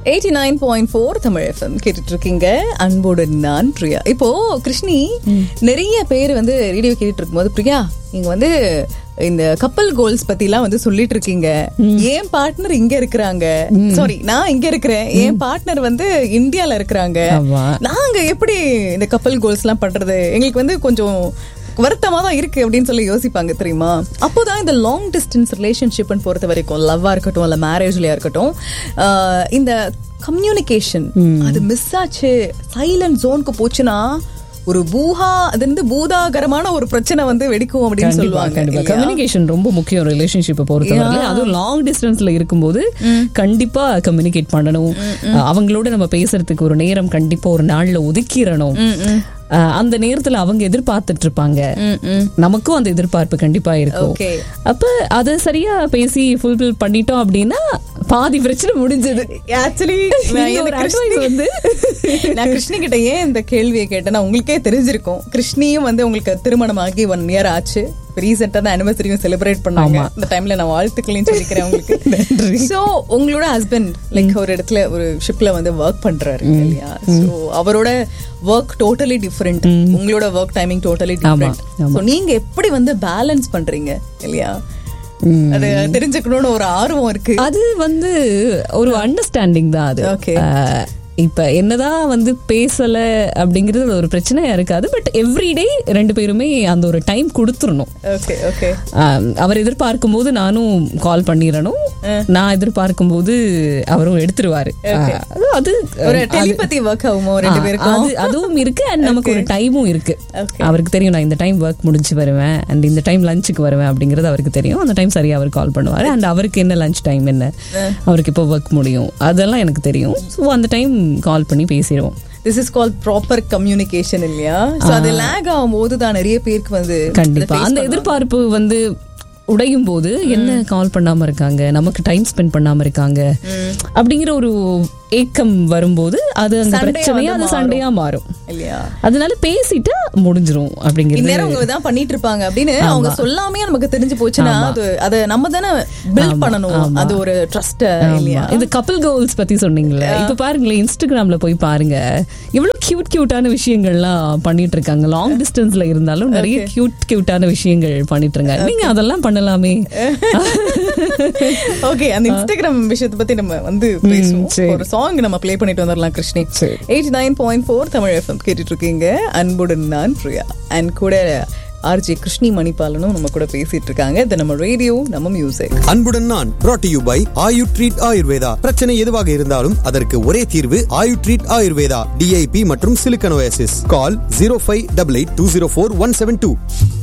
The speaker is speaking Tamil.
Eighty nine point four Tamil FM கேட்டுட்டு இருக்கீங்க அன்போடு நான் பிரியா இப்போ கிருஷ்ணி நிறைய பேர் வந்து ரேடியோ கேட்டுட்டு இருக்கும்போது பிரியா நீங்க வந்து இந்த கப்பல் கோல்ஸ் பத்தி எல்லாம் வந்து சொல்லிட்டு இருக்கீங்க என் பார்ட்னர் இங்க இருக்கிறாங்க சாரி நான் இங்க இருக்கிறேன் என் பார்ட்னர் வந்து இந்தியால இருக்கிறாங்க ஆமா. நாங்க எப்படி இந்த கப்பல் கோல்ஸ் எல்லாம் பண்றது எங்களுக்கு வந்து கொஞ்சம் வருத்தமா தான் இருக்கு அப்படின்னு சொல்லி யோசிப்பாங்க தெரியுமா அப்போதான் இந்த லாங் டிஸ்டன்ஸ் ரிலேஷன்ஷிப்னு பொறுத்த வரைக்கும் லவ்வா இருக்கட்டும் இல்ல மேரேஜ்லயா இருக்கட்டும் ஆஹ் இந்த கம்யூனிகேஷன் அது மிஸ் ஆச்சு சைலண்ட் ஜோனுக்கு போச்சுன்னா ஒரு பூஹா அது வந்து பூதாகரமான ஒரு பிரச்சனை வந்து வெடிக்கும் அப்படின்னு கண்டிப்பா சொல்லுவாங்க கண்டிப்பா இல்லையா? கம்யூனிகேஷன் ரொம்ப முக்கியம் ரிலேஷன்ஷிப்பை பொறுத்தவரை அதுவும் லாங் டிஸ்டன்ஸ்ல இருக்கும்போது கண்டிப்பா கம்யூனிகேட் பண்ணணும் அவங்களோட நம்ம பேசுறதுக்கு ஒரு நேரம் கண்டிப்பா ஒரு நாள்ல ஒதுக்கிடணும் அஹ் அந்த நேரத்துல அவங்க எதிர்பார்த்துட்டு இருப்பாங்க நமக்கும் அந்த எதிர்பார்ப்பு கண்டிப்பா இருக்கும் Okay. அப்ப அதை சரியா பேசி ஃபுல்ஃபில் பண்ணிட்டோம் அப்படின்னா பாதி பிரச்சனை முடிஞ்சது ஆக்சுவலி இந்த ஒரு advice வந்து நான் கிருஷ்ணி கிட்ட ஏன் இந்த கேள்வியை கேட்டேன்னா உங்களுக்கே தெரிஞ்சிருக்கும் கிருஷ்ணியும் வந்து உங்களுக்கு திருமணமாகி ஒன் இயர் ஆச்சு ரீசெண்டா தான் அனிவர்சரியும் செலிப்ரேட் பண்ணாங்க இந்த டைம்ல நான் வாழ்த்துக்களையும் சொல்லிக்கிறேன் உங்களுக்கு சோ உங்களோட ஹஸ்பண்ட் லைக் ஒரு இடத்துல ஒரு ஷிப்ல வந்து ஒர்க் பண்றாரு இல்லையா சோ அவரோட ஒர்க் டோட்டலி டிஃப்ரெண்ட் உங்களோட work timing totally different so நீங்க எப்படி வந்து பேலன்ஸ் பண்றீங்க இல்லையா அது தெரிஞ்சுக்கணும்னு ஒரு ஆர்வம் இருக்கு அது வந்து ஒரு அண்டர்ஸ்டாண்டிங் தான் அது Okay. அஹ், இப்ப என்னதான் வந்து பேசல அப்படிங்கிறது ஒரு பிரச்சனையா இருக்காது பட் எவ்ரிடே ரெண்டு பேருமே அந்த ஒரு டைம் கொடுத்துடணும் ஓகே ஓகே ஆம், அவர் எதிர்பார்க்கும் போது நானும் கால் பண்ணிடணும் நான் எதிர்பார்க்கும் போது அவரும் எடுத்துருவாரு அஹ், அது ஒரு டெலிபதி ஒர்க் ஆகுமோ ரெண்டு ஆ, பேருக்கும் அது அதுவும் இருக்கு அண்ட் நமக்கு ஒரு டைமும் இருக்கு Okay. அவருக்கு தெரியும் நான் இந்த டைம் ஒர்க் முடிஞ்சு வருவேன் அண்ட் இந்த டைம் லஞ்சுக்கு வருவேன் அப்படிங்கிறது அவருக்கு தெரியும் அந்த டைம் சரியா அவர் கால் பண்ணுவாரு அண்ட் அவருக்கு என்ன லஞ்ச் டைம் என்ன அவருக்கு இப்போ ஒர்க் முடியும் அதெல்லாம் எனக்கு தெரியும் ஸோ அந்த டைம் கால் பண்ணி பேசிடுவோம் this is call proper communication இல்லையா சோ அது லேக் ஆகும்போது தான் நிறைய பேருக்கு வந்து கண்டிப்பா அந்த எதிர்பார்ப்பு வந்து உடையும் போது என்ன கால் பண்ணாம இருக்காங்க நமக்கு டைம் ஸ்பெண்ட் பண்ணாம இருக்காங்க அப்படிங்கிற ஒரு ஏக்கம் வரும்போது அது அந்த சண்டையா பிரச்சனையா அது வந்து சண்டையா மாறும் இல்லையா அதனால பேசிட்டா முடிஞ்சிரும் அப்படிங்கிறது இந்நேரம் அவங்க இதான் பண்ணிட்டு இருப்பாங்க அப்படின்னு அவங்க சொல்லாமே நமக்கு தெரிஞ்சு போச்சுன்னா அது அதை நம்ம தானே பில்ட் பண்ணணும் அது ஒரு ட்ரஸ்ட் இல்லையா இந்த கப்பல் கோல்ஸ் பத்தி சொன்னீங்கல்ல இப்ப பாருங்களேன் இன்ஸ்டாகிராம்ல போய் பாருங்க எவ்வளவு கியூட் கியூட்டான விஷயங்கள்லாம் பண்ணிட்டு இருக்காங்க லாங் டிஸ்டன்ஸ்ல இருந்தாலும் நிறைய கியூட் கியூட்டான விஷயங்கள் பண்ணிட்டு இருக்காங்க நீங்க அதெல்லாம் பண்ணலாமே ஓகே அந்த இன்ஸ்டாகிராம் விஷயத்தை பத்தி நம்ம வந்து பேசுவோம் சரி. ஒரு சாங் நம்ம ப்ளே பண்ணிட்டு வந்துடலாம் கிருஷ்ணி சரி. Eighty nine point four Tamil FM கேட்டுட்டு இருக்கீங்க அன்புடன் நான் பிரியா அண்ட் கூட ஆர்ஜே கிருஷ்ணி மணிபாலனும் நம்ம கூட பேசிட்டு இருக்காங்க இது நம்ம ரேடியோ நம்ம மியூசிக் அன்புடன் நான் brought to you by Ayu treat Ayurveda பிரச்சனை எதுவாக இருந்தாலும் அதற்கு ஒரே தீர்வு ஆயு ட்ரீட் ஆயுர்வேதா டிஐபி மற்றும் சிலிக்கனோசிஸ் call zero five double eight two zero four one seven two